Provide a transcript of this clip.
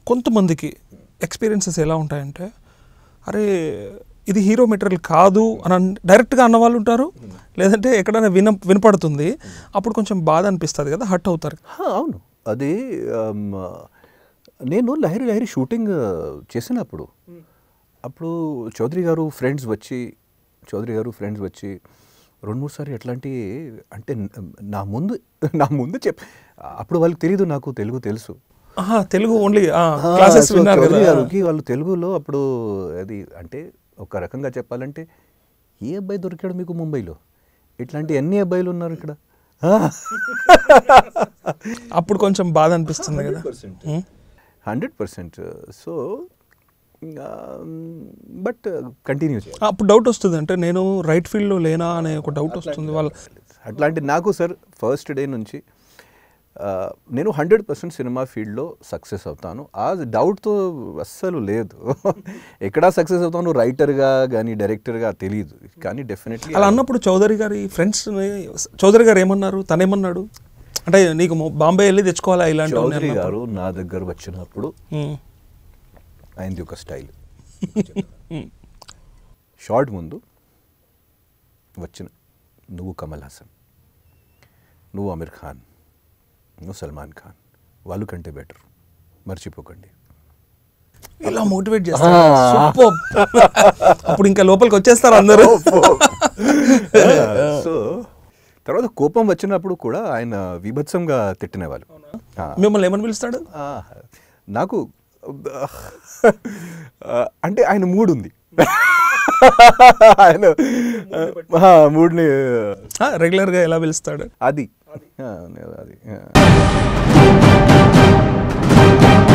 కొంతమందికి ఎక్స్పీరియన్సెస్ ఎలా ఉంటాయంటే అరే ఇది హీరో మెటీరియల్ కాదు అని అన్- డైరెక్ట్గా అన్న వాళ్ళు ఉంటారు లేదంటే ఎక్కడైనా విన వినపడుతుంది అప్పుడు కొంచెం బాధ అనిపిస్తుంది కదా హట్ అవుతారు హా, అవును అది ఆమ్, నేను లహరి లహరి షూటింగ్ చేసినప్పుడు అప్పుడు చౌదరి గారు ఫ్రెండ్స్ వచ్చి చౌదరి గారు ఫ్రెండ్స్ వచ్చి రెండు మూడు సార్లు ఎట్లాంటి అంటే నా ముందు నా ముందు చెప్ అప్పుడు వాళ్ళకి తెలియదు నాకు తెలుగు తెలుసు ఆహా, తెలుగు ఓన్లీ క్లాసెస్ సో విన్నారు చౌదరి కదా గారికి వాళ్ళు తెలుగులో అప్పుడు అది అంటే ఒక రకంగా చెప్పాలంటే ఏ అబ్బాయి దొరికాడు మీకు ముంబైలో ఇట్లాంటి ఎన్ని అబ్బాయిలు ఉన్నారు ఇక్కడ అప్పుడు కొంచెం బాధ అనిపిస్తుంది కదా um. Hundred percent so but continue చేయాలి అప్పుడు డౌట్ వస్తుంది అంటే నేను రైట్ ఫీల్డ్లో లేనా అనే ఒక డౌట్ వస్తుంది వాళ్ళ అట్లాంటి నాకు సార్ ఫస్ట్ డే నుంచి ఆ, నేను హండ్రెడ్ పర్సెంట్ సినిమా ఫీల్డ్లో సక్సెస్ అవుతాను ఆ డౌట్తో అస్సలు లేదు ఎక్కడా సక్సెస్ అవుతాను రైటర్గా కానీ డైరెక్టర్గా తెలియదు కానీ డెఫినెట్లీ అలా అన్నప్పుడు చౌదరి గారి ఫ్రెండ్స్ చౌదరి గారు ఏమన్నారు తనేమన్నాడు అంటే నీకు మొ- బాంబే వెళ్ళి తెచ్చుకోవాలా ఇలాంటి చౌదరి గారు నా దగ్గర వచ్చినప్పుడు ఉమ్. ఆయనది ఒక స్టైల్ షార్ట్ ముందు వచ్చిన నువ్వు కమల్ హాసన్ నువ్వు అమీర్ ఖాన్ నువ్వు సల్మాన్ ఖాన్ వాళ్ళు కంటే బెటర్ మర్చిపోకండి ఇలా మోటివేట్ చేస్తారు Superb. అప్పుడు ఇంకా లోపలికి వచ్చేస్తారు అందరూ సో తర్వాత కోపం వచ్చినప్పుడు కూడా ఆయన విభత్సంగా తిట్టినవాళ్ళు ఆ. మిమ్మల్ని ఏమని పిలుస్తాడు ఆ, నాకు ఆ, అంటే ఆయన మూడ్ ఉంది ఆయన ఆ, మూడ్ని రెగ్యులర్ గా ఎలా పిలుస్తాడు అది ఆ, అది ఆ.